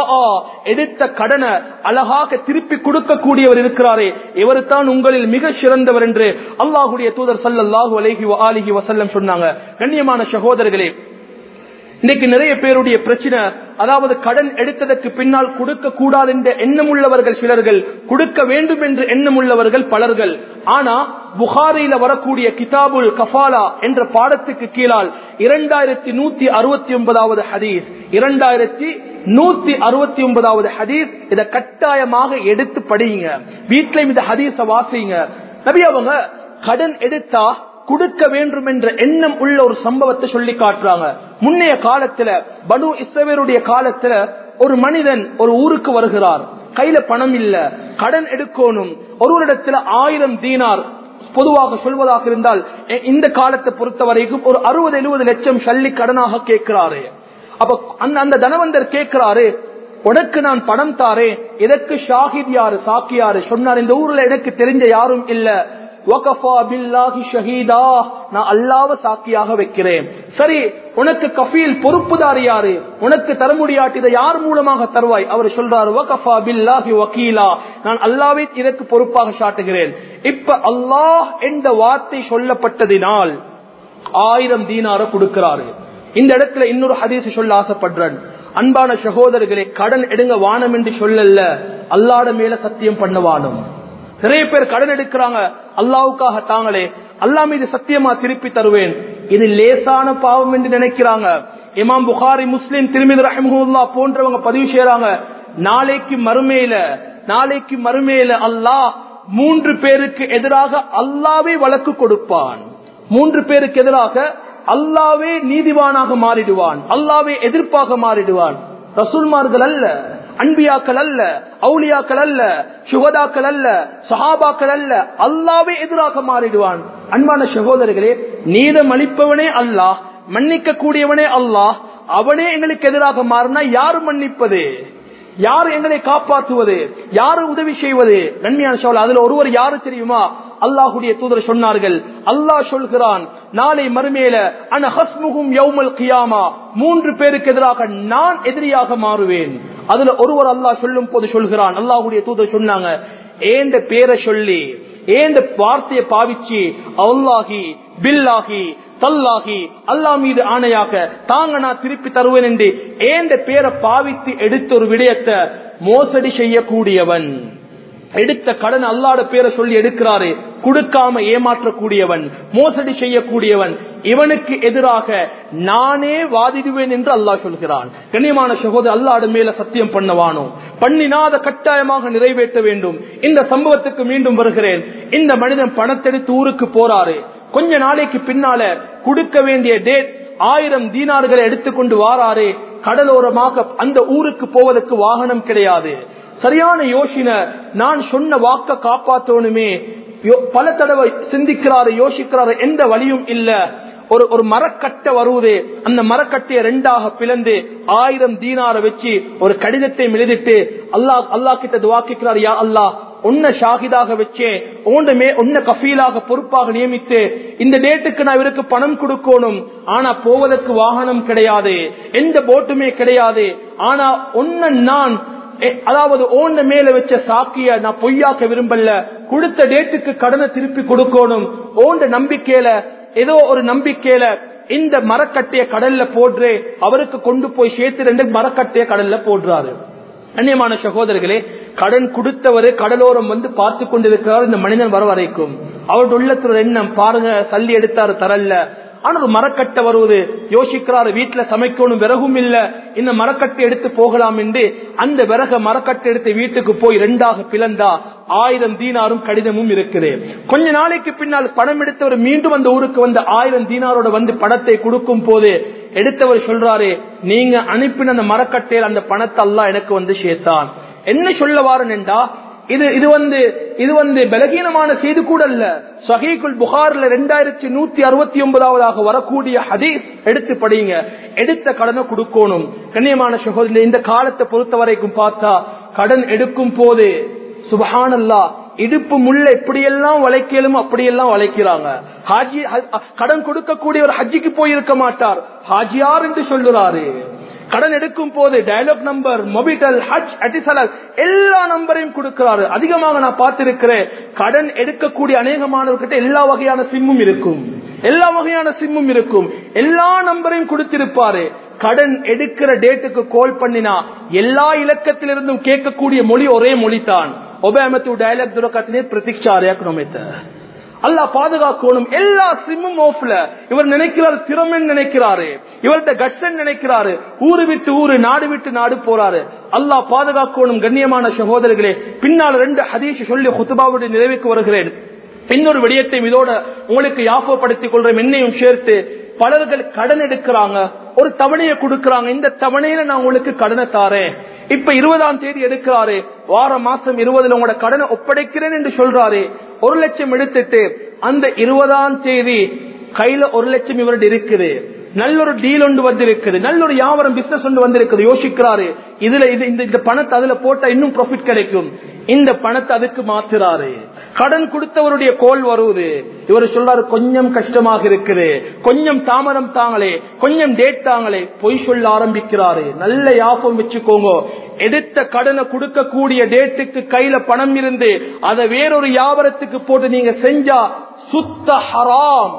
எடுத்த கடனை அழகாக திருப்பி கொடுக்கக்கூடியவர் இருக்கிறாரே இவர் தான் உங்களில் மிக சிறந்தவர் என்று அல்லாஹுடைய தூதர் சல்லாஹூ அலஹி அலிஹி வசல்லம் சொன்னாங்க கண்ணியமான சகோதரர்களே இன்னைக்கு நிறைய பேருடைய பிரச்சனை அதாவது கடன் எடுத்ததற்கு பின்னால் கொடுக்க கூடாது என்ற எண்ணம் உள்ளவர்கள் சிலர்கள் கொடுக்க வேண்டும் என்று எண்ணம் உள்ளவர்கள் பலர்கள் ஆனா புகாரியில வரக்கூடிய கிதாபுல் கஃபாலா என்ற பாடத்துக்கு கீழால் இரண்டாயிரத்தி நூத்தி அறுபத்தி ஒன்பதாவது ஹதீஸ் இரண்டாயிரத்தி நூத்தி அறுபத்தி ஒன்பதாவது ஹதீஸ் இதை கட்டாயமாக எடுத்து படியுங்க வீட்டிலையும் இந்த ஹதீஸ வாசிங்க நபி அவங்க கடன் எடுத்தா கொடுக்க வேண்டும் என்ற எண்ணம் உள்ள ஒரு சம்பவத்தை சொல்லி காட்டுறாங்க முன்னைய காலத்துல பனு இஸ்ரவேருடைய காலத்துல ஒரு மனிதன் ஒரு ஊருக்கு வருகிறார் கையில பணம் இல்ல கடன் எடுக்கணும் ஒரு இடத்துல ஆயிரம் தீனார் பொதுவாக சொல்வதாக இருந்தால் இந்த காலத்தை பொறுத்த வரைக்கும் ஒரு அறுபது எழுபது லட்சம் சல்லி கடனாக கேட்கிறாரு அப்ப அந்த அந்த தனவந்தர் கேட்கிறாரு உனக்கு நான் பணம் தாரேன் இதற்கு ஷாஹித் யாரு சாக்கி யாரு சொன்னார் இந்த ஊர்ல எனக்கு தெரிஞ்ச யாரும் இல்ல நான் அல்லாவ சாக்கியாக வைக்கிறேன் சரி உனக்கு கஃபீல் பொறுப்புதார் யாரு உனக்கு தர முடியாட்டி இதை யார் மூலமாக தருவாய் அவர் சொல்றாரு வகஃபா பில்லாஹி வக்கீலா நான் அல்லாவை இதற்கு பொறுப்பாக சாட்டுகிறேன் இப்ப அல்லாஹ் என்ற வார்த்தை சொல்லப்பட்டதினால் ஆயிரம் தீனார கொடுக்கிறாரு இந்த இடத்துல இன்னொரு ஹதீஸ் சொல்ல ஆசைப்படுறேன் அன்பான சகோதரர்களே கடன் எடுங்க வானம் என்று சொல்லல அல்லாட மேல சத்தியம் பண்ண வானம் நிறைய பேர் கடன் எடுக்கிறாங்க அல்லாவுக்காக தாங்களே அல்லா மீது சத்தியமா திருப்பி தருவேன் இது லேசான பாவம் என்று நினைக்கிறாங்க இமாம் புகாரி முஸ்லிம் திருமிது ரஹமுல்லா போன்றவங்க பதிவு செய்யறாங்க நாளைக்கு மறுமையில நாளைக்கு மறுமையில அல்லாஹ் மூன்று பேருக்கு எதிராக அல்லாவே வழக்கு கொடுப்பான் மூன்று பேருக்கு எதிராக அல்லாவே நீதிவானாக மாறிடுவான் அல்லாவே எதிர்ப்பாக மாறிடுவான் ரசூல்மார்கள் அல்ல அன்பியாக்கள் அல்ல அவுளியாக்கள் அல்ல சுகதாக்கள் அல்ல சஹாபாக்கள் அல்ல அல்லாவே எதிராக மாறிடுவான் அன்பான சகோதரர்களே நீதம் அளிப்பவனே அல்லாஹ் மன்னிக்க கூடியவனே அல்லாஹ் அவனே எங்களுக்கு எதிராக மாறினா யாரு மன்னிப்பது யார் எங்களை காப்பாற்றுவது யாரு உதவி செய்வது நன்மையான சோழ அதுல ஒருவர் யாரு தெரியுமா அல்லாஹுடைய தூதர் சொன்னார்கள் அல்லாஹ் சொல்கிறான் நாளை மறுமையில அனஹஸ்முகும் யௌமல் கியாமா மூன்று பேருக்கு எதிராக நான் எதிரியாக மாறுவேன் அதுல ஒருவர் அல்லாஹ் சொல்லும் போது சொல்கிறான் அல்லாஹுடைய தூதர் சொன்னாங்க ஏந்த பேரை சொல்லி ஏந்த வார்த்தையை பாவிச்சு அல்லாஹி பில்லாகி தல்லாகி அல்லா மீது ஆணையாக தாங்க நான் திருப்பி தருவேன் என்று ஏந்த பேரை பாவித்து எடுத்த ஒரு விடயத்தை மோசடி செய்யக்கூடியவன் எடுத்த கடன் அல்லாட பேரை சொல்லி எடுக்கிறாரு கொடுக்காம ஏமாற்றக்கூடியவன் மோசடி செய்யக்கூடியவன் இவனுக்கு எதிராக நானே வாதிடுவேன் என்று அல்லாஹ் சொல்கிறான் கண்ணியமான சகோதரர் அல்லாட மேல சத்தியம் பண்ணவானோ பண்ணினாத கட்டாயமாக நிறைவேற்ற வேண்டும் இந்த சம்பவத்துக்கு மீண்டும் வருகிறேன் இந்த மனிதன் பணத்தெடுத்து ஊருக்கு போறாரு கொஞ்ச நாளைக்கு பின்னால கொடுக்க வேண்டிய டேட் ஆயிரம் தீனார்களை எடுத்துக்கொண்டு வாராரு கடலோரமாக அந்த ஊருக்கு போவதற்கு வாகனம் கிடையாது சரியான யோசனை நான் சொன்ன வாக்க காப்பாற்றணுமே பல தடவை சிந்திக்கிறாரு யோசிக்கிறாரு எந்த வழியும் இல்ல ஒரு ஒரு மரக்கட்டை வருவது அந்த மரக்கட்டையை ரெண்டாக பிளந்து ஆயிரம் தீனார வச்சு ஒரு கடிதத்தை எழுதிட்டு அல்லாஹ் அல்லாஹ் கிட்ட துவாக்கிக்கிறார் யா அல்லாஹ் உன்னை ஷாஹிதாக வச்சே உன்னை உன்னை கஃபீலாக பொறுப்பாக நியமித்து இந்த டேட்டுக்கு நான் இவருக்கு பணம் கொடுக்கணும் ஆனா போவதற்கு வாகனம் கிடையாது எந்த போட்டுமே கிடையாது ஆனா உன்னை நான் எ- அதாவது ஓண்ட மேல வச்ச சாக்கிய நான் பொய்யாக்க விரும்பல கொடுத்த டேட்டுக்கு கடனை திருப்பி கொடுக்கணும் ஓண்ட நம்பிக்கையில ஏதோ ஒரு நம்பிக்கையில இந்த மரக்கட்டைய கடல்ல போடுறே அவருக்கு கொண்டு போய் சேர்த்து ரெண்டு மரக்கட்டைய கடல்ல போடுறாரு அந்நியமான சகோதரர்களே கடன் கொடுத்தவரு கடலோரம் வந்து பார்த்து கொண்டிருக்கிறார் இந்த மனிதன் வர வரைக்கும் அவருடைய உள்ளத்துல எண்ணம் பாருங்க தள்ளி எடுத்தாரு தரல்ல ஆனா ஒரு மரக்கட்டை வருவது யோசிக்கிறாரு வீட்டுல சமைக்கணும் விறகும் இல்ல இந்த மரக்கட்டை எடுத்து போகலாம் என்று அந்த விறக மரக்கட்டை எடுத்து வீட்டுக்கு போய் ரெண்டாக பிளந்தா ஆயிரம் தீனாரும் கடிதமும் இருக்குது கொஞ்ச நாளைக்கு பின்னால் பணம் எடுத்தவர் மீண்டும் அந்த ஊருக்கு வந்து ஆயிரம் தீனாரோட வந்து பணத்தை கொடுக்கும் போது எடுத்தவர் சொல்றாரு நீங்க அனுப்பின அந்த மரக்கட்டையில் அந்த பணத்தை எல்லாம் எனக்கு வந்து சேர்த்தான் என்ன சொல்ல வாரன்டா இது இது வந்து இது வந்து பலகீனமான செய்தி கூட அல்ல சஹீகுல் புகார்ல ரெண்டாயிரத்தி நூத்தி அறுபத்தி ஒன்பதாவதாக வரக்கூடிய ஹதீஸ் எடுத்து படிங்க எடுத்த கடனை கொடுக்கணும் கண்ணியமான சகோதரி இந்த காலத்தை பொறுத்த வரைக்கும் பார்த்தா கடன் எடுக்கும் போது சுபஹானல்லா இடுப்பு முள்ள எப்படியெல்லாம் வளைக்கலும் அப்படியெல்லாம் வளைக்கிறாங்க ஹாஜி ஹ- கடன் கொடுக்கக்கூடிய ஒரு ஹஜ்ஜிக்கு போயிருக்க மாட்டார் ஹாஜியார் என்று சொல்லுறாரு கடன் எடுக்கும் போது Dialog number Mobitel Hutch Etisalat எல்லா நம்பரையும் கொடுக்கிறாரு அதிகமாக நான் பார்த்திருக்கிறேன் கடன் எடுக்கக்கூடிய அநேகமானவர்கிட்ட எல்லா வகையான சிம்மும் இருக்கும் எல்லா வகையான சிம்மும் இருக்கும் எல்லா நம்பரையும் கொடுத்திருப்பாரு கடன் எடுக்கிற டேட்டுக்கு கால் பண்ணினா எல்லா இலக்கத்திலிருந்தும் கேட்கக்கூடிய மொழி ஒரே மொழி தான் ஒபாமத்து டயலாக் துரக்கத்தினே பிரதீட்சாரியாக்கணுமே அல்லாஹ் பாதுகாக்கணும் எல்லா சிம்மும் ஆஃப்ல இவர் நினைக்கிறார் திறமைன்னு நினைக்கிறாரு இவர்கிட்ட கட்சன் நினைக்கிறாரு ஊரு விட்டு ஊரு நாடு விட்டு நாடு போறாரு அல்லாஹ் பாதுகாக்கணும் கண்ணியமான சகோதரர்களே பின்னால் ரெண்டு ஹதீஷ் சொல்லி ஹுத்துபாவுடைய நிறைவுக்கு வருகிறேன் இன்னொரு விடயத்தை இதோட உங்களுக்கு யாபப்படுத்திக் கொள்றேன் என்னையும் சேர்த்து பலர்கள் கடன் எடுக்கிறாங்க ஒரு தவணையை கொடுக்கறாங்க இந்த தவணையில நான் உங்களுக்கு கடனை தாரேன் இப்ப இருபதாம் தேதி எடுக்கிறாரு வார மாசம் இருபதுல உங்களோட கடனை ஒப்படைக்கிறேன் என்று சொல்றாரு ஒரு லட்சம் எடுத்துட்டு அந்த இருபதாம் தேதி கையில ஒரு லட்சம் இவருடைய இருக்குது நல்ல ஒரு டீல் ஒன்று வந்திருக்குது நல்ல ஒரு வியாபாரம் பிசினஸ் ஒன்று வந்திருக்குது யோசிக்கிறாரு இதுல இது இந்த இந்த பணத்தை அதுல போட்டா இன்னும் ப்ராஃபிட் கிடைக்கும் இந்த பணத்தை அதுக்கு மாத்துறாரு கடன் கொடுத்தவருடைய கோல் வருவது இவர் சொல்றாரு கொஞ்சம் கஷ்டமாக இருக்குது கொஞ்சம் தாமதம் தாங்களே கொஞ்சம் டேட் தாங்களே பொய் சொல்ல ஆரம்பிக்கிறாரு நல்ல யாபம் வச்சுக்கோங்க எடுத்த கடனை கொடுக்கக்கூடிய டேட்டுக்கு கையில பணம் இருந்து அதை வேறொரு வியாபாரத்துக்கு போட்டு நீங்க செஞ்சா சுத்த ஹராம்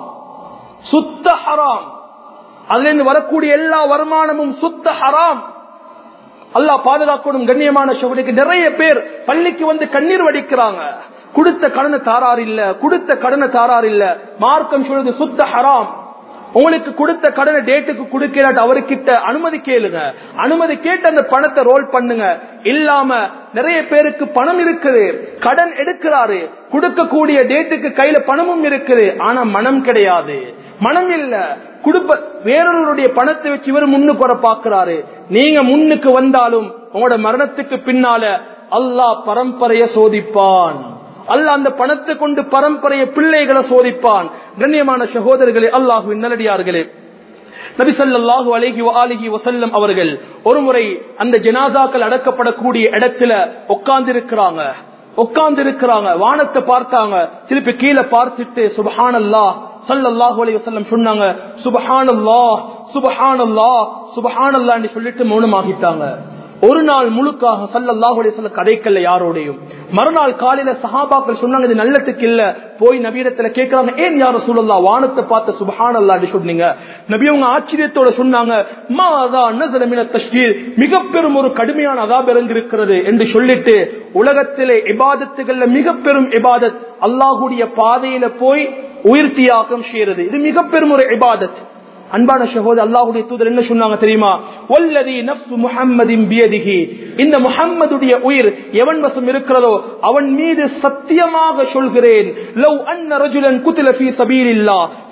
சுத்த ஹராம் அதுல இருந்து வரக்கூடிய எல்லா வருமானமும் சுத்த ஹராம் அல்லாஹ் பாதுகாக்கணும் கண்ணியமான சோதனைக்கு நிறைய பேர் பள்ளிக்கு வந்து கண்ணீர் வடிக்கிறாங்க கொடுத்த கடனை தாரார் இல்ல கொடுத்த கடனை தாரார் இல்ல மார்க்கம் சொல்றது சுத்த ஹராம் உங்களுக்கு கொடுத்த கடனை டேட்டுக்கு கொடுக்கிறாட்டு அவர்கிட்ட அனுமதி கேளுங்க அனுமதி கேட்டு அந்த பணத்தை ரோல் பண்ணுங்க இல்லாம நிறைய பேருக்கு பணம் இருக்குது கடன் எடுக்கிறாரு கொடுக்கக்கூடிய டேட்டுக்கு கையில பணமும் இருக்குது ஆனா மனம் கிடையாது மனம் இல்ல குடும்ப வேறொருடைய பணத்தை வச்சு இவர் முன்னுக்கு வர பாக்குறாரு நீங்க முன்னுக்கு வந்தாலும் உங்களோட மரணத்துக்கு பின்னால அல்லாஹ் பரம்பரைய சோதிப்பான் அல்ல அந்த பணத்தை கொண்டு பரம்பரைய பிள்ளைகளை சோதிப்பான் கண்ணியமான சகோதரர்களே அல்லாஹுவின் நல்லடியார்களே நபி ஸல்லல்லாஹு அலைஹி வஆலிஹி வஸல்லம் அவர்கள் ஒருமுறை அந்த ஜனாசாக்கள் அடக்கப்படக்கூடிய இடத்துல உட்கார்ந்து இருக்கிறாங்க உட்கார்ந்து இருக்கிறாங்க வானத்தை பார்த்தாங்க திருப்பி கீழே பார்த்துட்டு சுபஹானல்லாஹ் ஸல்லல்லாஹு அலைஹி வஸல்லம் சொன்னாங்க சுபஹானல்லாஹ் சுபஹானல்லாஹ் சுபஹானல்லாஹ்னு சொல்லிட்டு மௌனமாகிட்டாங்க ஒரு நாள் முழுக்காக சல்லல்லாஹு அலைஹி வஸல்லம் கதைக்கல்ல யாரோடையும் மறுநாள் காலையில சஹாபாக்கள் சொன்னாங்க இது நல்லத்துக்கு இல்ல போய் நபியிடத்துல கேட்கறாங்க ஏன் யார சூழல்லா வானத்தை பார்த்த சுபஹானல்லாஹ்னு சொன்னீங்க நபி அவங்க ஆச்சரியத்தோட சொன்னாங்க மா அதா நஸல மின தஷ்தீர் மிக பெரும் ஒரு கடுமையான அதாப் இறங்கிருக்கிறது என்று சொல்லிட்டு உலகத்திலே இபாதத்துகள்ல மிக பெரும் இபாதத் அல்லாஹ்வுடைய பாதையில போய் உயிர் தியாகம் செய்யறது இது மிக பெரும் ஒரு இபாதத் அன்பான சகோதர அல்லாஹுடைய தூதர் என்ன சொன்னாங்க தெரியுமா வல்லதி நப்சு முஹம்மதின் பியதிகி இந்த முஹம்மதுடைய உயிர் எவன் வசம் இருக்கிறதோ அவன் மீது சத்தியமாக சொல்கிறேன் லவ் அன்ன ரஜுலன் குத்தில ஃபீ சபீலில்லா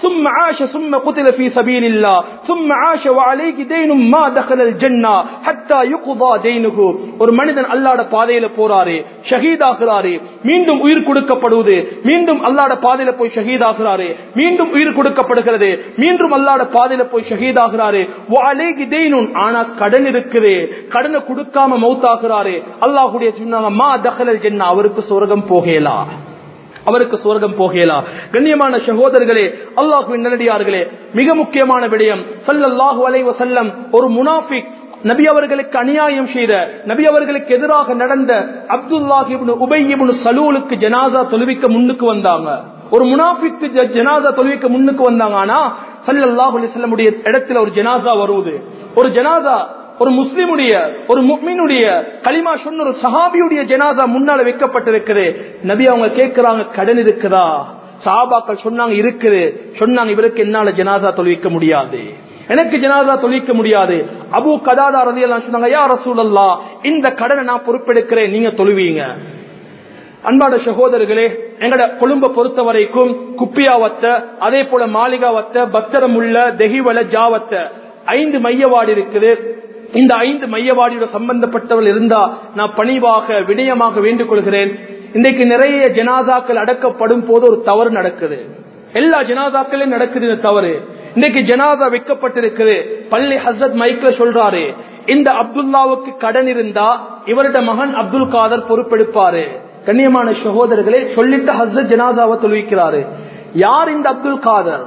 ثم عاش ثم قتل في سبيل الله ثم عاش وعليه دين ما دخل الجنة حتى يقضى دينه ஒரு மனிதன் அல்லாஹ்ட பாதையில போறாரு ஷஹீதாகிறாரு மீண்டும் உயிர் கொடுக்கப்படுவது மீண்டும் அல்லாஹ்ட பாதையில போய் ஷஹீதாகிறாரு மீண்டும் உயிர் கொடுக்கப்படுகிறது மீண்டும் அல்லாஹ்ட பாதையில போய் ஷஹீதாகிறாரு வஅலைஹி தெய்னுன் ஆனா கடன் இருக்குது கடனை கொடுக்காம மௌத்தாகிறாரு அல்லாஹ்வுடைய சொன்னாங்க மா தகலல் ஜென்னா அவருக்கு சொர்க்கம் போகலாம் அவருக்கு சுவர்க்கம் போகலா கண்ணியமான சகோதரர்களே அல்லாஹுவின் நல்லடியார்களே மிக முக்கியமான விடயம் சல்லல்லாஹு அலைஹி வஸல்லம் ஒரு முனாஃபிக் நபி அவர்களுக்கு அநியாயம் செய்த நபி அவர்களுக்கு எதிராக நடந்த அப்துல்லாஹிபின் உபையிபின் சலூலுக்கு ஜனாசா தொழுவிக்க முன்னுக்கு வந்தாங்க ஒரு முனாஃபிக்கு ஜ- ஜனாசா தொழுவிக்க முன்னுக்கு வந்தாங்க ஆனா சல்லல்லாஹு அலைஹி வஸல்லமுடைய இடத்துல ஒரு ஜனாசா வருவது ஒரு ஜனாசா ஒரு முஸ்லிமுடைய ஒரு முக்மினுடைய களிமா சொன்ன ஒரு சஹாபியுடைய ஜனாசா முன்னால வைக்கப்பட்டிருக்குது நபி அவங்க கேட்கிறாங்க கடன் இருக்குதா சஹாபாக்கள் சொன்னாங்க இருக்குது சொன்னாங்க இவருக்கு என்னால ஜனாசா தொழுவிக்க முடியாது எனக்கு ஜனாதா தொழிக்க முடியாது அபு கதாதா ரதியெல்லாம் சொன்னாங்க யா ரசூலல்லா இந்த கடனை நான் பொறுப்பெடுக்கிறேன் நீங்க தொழுவீங்க அன்பான சகோதரர்களே எங்கட கொழும்ப பொறுத்த வரைக்கும் குப்பியாவத்த அதே போல மாளிகாவத்த பத்திரமுள்ள தெஹிவல ஜாவத்த ஐந்து மையவாடு இருக்குது இந்த ஐந்து மையவாடியோட சம்பந்தப்பட்டவர்கள் இருந்தா நான் பணிவாக விடயமாக வேண்டிக் கொள்கிறேன் இன்றைக்கு நிறைய ஜனாதாக்கள் அடக்கப்படும் போது ஒரு தவறு நடக்குது எல்லா ஜனாதாக்களையும் நடக்குது இந்த தவறு இன்னைக்கு ஜனாதா வைக்கப்பட்டிருக்குது பள்ளி ஹசரத் மைக்ல சொல்றாரு இந்த அப்துல்லாவுக்கு கடன் இருந்தா இவருடைய மகன் அப்துல் காதர் பொறுப்பெடுப்பாரு கண்ணியமான சகோதரர்களே சொல்லிட்டு ஹசரத் ஜனாதாவை தொழுவிக்கிறாரு யார் இந்த அப்துல் காதர்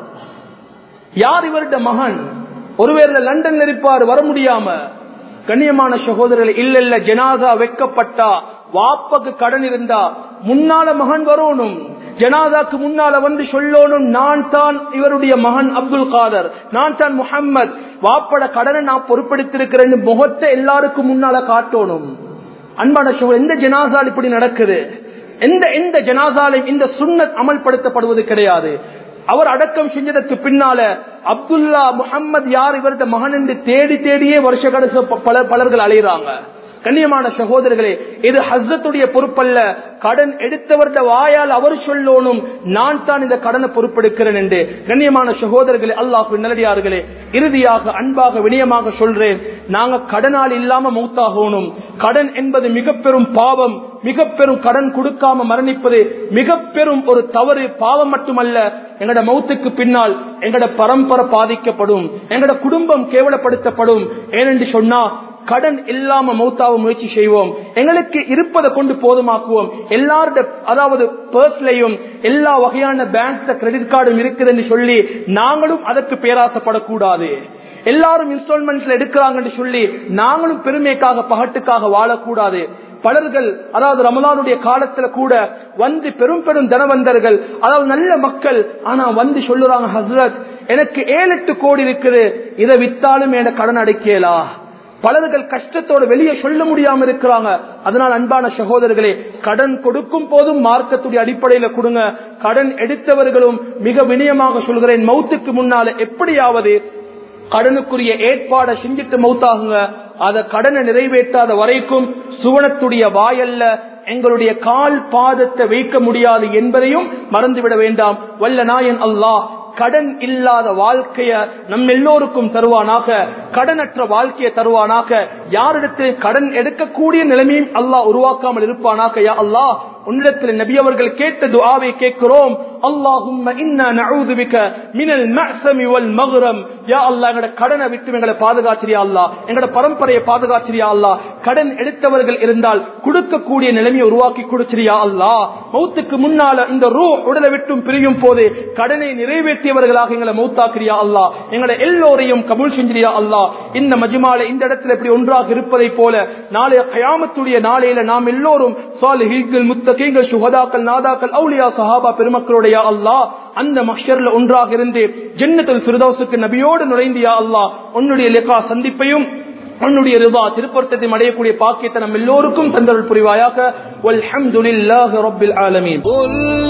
யார் இவருடைய மகன் ஒருவேளை லண்டன்ல இருப்பார் வர முடியாம கண்ணியமான சகோதரர்கள் இல்ல இல்ல ஜனாதா வைக்கப்பட்டா வாப்பக்கு கடன் இருந்தா முன்னால மகன் வரணும் ஜனாதாக்கு முன்னால வந்து சொல்லணும் நான் தான் இவருடைய மகன் அப்துல் காதர் நான் தான் முஹம்மத் வாப்பட கடனை நான் பொறுப்பெடுத்திருக்கிறேன் முகத்தை எல்லாருக்கும் முன்னால காட்டணும் அன்பான சகோதரர் எந்த ஜனாசால் இப்படி நடக்குது எந்த எந்த ஜனாசாலையும் இந்த சுன்னத் அமல்படுத்தப்படுவது கிடையாது அவர் அடக்கம் செஞ்சதற்கு பின்னால அப்துல்லா முகம்மது யார் இவரது மகன் என்று தேடி தேடியே வருஷ கடைசி பல பலர்கள் அலைகிறாங்க கண்ணியமான சகோதரர்களே இது ஹஸ்ரத்துடைய பொறுப்பல்ல கடன் எடுத்தவருடைய வாயால் அவர் சொல்லணும் நான் தான் இந்த கடனை பொறுப்பெடுக்கிறேன் என்று கண்ணியமான சகோதரர்களே அல்லாஹு நல்லடியார்களே இறுதியாக அன்பாக வினயமாக சொல்றேன் நாங்க கடனால் இல்லாம மௌத்தாகணும் கடன் என்பது மிக பெரும் பாவம் மிக பெரும் கடன் கொடுக்காம மரணிப்பது மிக பெரும் ஒரு தவறு பாவம் மட்டுமல்ல எங்கட மௌத்துக்கு பின்னால் எங்கட பரம்பரை பாதிக்கப்படும் எங்கட குடும்பம் கேவலப்படுத்தப்படும் ஏனென்று சொன்னா கடன் இல்லாம மௌத்தாவ முயற்சி செய்வோம் எங்களுக்கு இருப்பதை கொண்டு போதுமாக்குவோம் எல்லாருடைய அதாவது பர்ஸ்லயும் எல்லா வகையான பேங்க் கிரெடிட் கார்டும் இருக்குதுன்னு சொல்லி நாங்களும் அதற்கு பேராசப்படக்கூடாது எல்லாரும் இன்ஸ்டால்மெண்ட்ஸ்ல எடுக்கிறாங்கன்னு சொல்லி நாங்களும் பெருமைக்காக பகட்டுக்காக வாழக்கூடாது பலர்கள் அதாவது ரமலானுடைய காலத்துல கூட வந்து பெரும் பெரும் தனவந்தர்கள் அதாவது நல்ல மக்கள் ஆனா வந்து சொல்லுறாங்க ஹசரத் எனக்கு ஏழு எட்டு கோடி இருக்குது இதை வித்தாலும் என கடன் அடைக்கலா பலர்கள் கஷ்டத்தோட வெளியே சொல்ல முடியாம இருக்கிறாங்க அதனால் அன்பான சகோதரர்களே கடன் கொடுக்கும் போதும் மார்க்கத்துடைய அடிப்படையில கொடுங்க கடன் எடுத்தவர்களும் மிக வினயமாக சொல்கிறேன் மௌத்துக்கு முன்னால எப்படியாவது கடனுக்குரிய ஏற்பாடை செஞ்சுட்டு மௌத்தாகுங்க அத கடனை நிறைவேற்றாத வரைக்கும் சுவனத்துடைய வாயல்ல எங்களுடைய கால் பாதத்தை வைக்க முடியாது என்பதையும் மறந்துவிட வேண்டாம் வல்ல நாயன் அல்லாஹ் கடன் இல்லாத வாழ்க்கைய நம் எல்லோருக்கும் தருவானாக கடனற்ற வாழ்க்கையை தருவானாக யாரிடத்தில் கடன் எடுக்கக்கூடிய நிலைமையும் அல்லாஹ் உருவாக்காமல் இருப்பானாக யா அல்லாஹ் உன்னிடத்தில் நபி அவர்கள் கேட்ட துஆவை கேட்கிறோம் அல்லாஹும்ம இன்னா நஊது பிக மினல் மஅஸமி வல் மக்ரம் யா அல்லாஹ் எங்கட கடனை விட்டு எங்களை பாதுகாச்சிரியா அல்லாஹ் எங்கட பரம்பரையை பாதுகாச்சிரியா அல்லாஹ் கடன் எடுத்தவர்கள் இருந்தால் கொடுக்கக்கூடிய நிலைமையை உருவாக்கி கொடுச்சிரியா அல்லாஹ் மௌத்துக்கு முன்னால இந்த ரூ உடலை விட்டும் பிரியும் போது கடனை நிறைவேற்றியவர்களாக எங்களை மௌத்தாக்கிறியா அல்லாஹ் எங்களை எல்லோரையும் கபூல் செஞ்சிரியா அல்லாஹ் இந்த மஜ்மால இந்த இடத்துல இப்படி ஒன்றாக இருப்பதை போல நாளைய கயாமத்துடைய நாளையில நாம் எல்லோரும் சாலிஹீங்கள் முத்தகீங்கள் சுகதாக்கள் நாதாக்கள் அவுலியா சஹாபா பெருமக்களுடைய அல்லாஹ் அந்த மஷர்ல ஒன்றாக இருந்து ஜன்னத்துல் ஃபிர்தௌஸுக்கு நபியோடு நுழைந்தியா அல்லாஹ் உன்னுடைய லிகா சந்திப்பையும் உன்னுடைய ரிவா திருப்பொருத்தத்தை அடையக்கூடிய பாக்கியத்தை நம்ம எல்லோருக்கும் தந்தருள் புரிவாயாக வல்ஹம்துலில்லாஹி ரப்பில் ஆலமீன் قل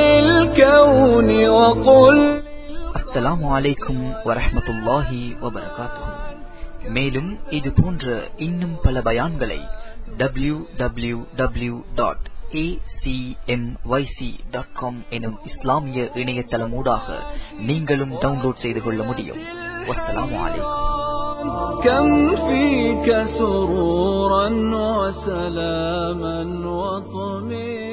للكون وقل அஸ்ஸலாமு அலைக்கும் வரஹ்மத்துல்லாஹி வபரகாத்துஹு மேலும் இது போன்ற இன்னும் பல பயான்களை www.acmyc.com டாட் காம் எனும் இஸ்லாமிய இணையதளமூடாக நீங்களும் டவுன்லோட் செய்து கொள்ள முடியும் வஸ்ஸலாமு அலைக்கும் كم فيك سرورا وسلاما وطمئنا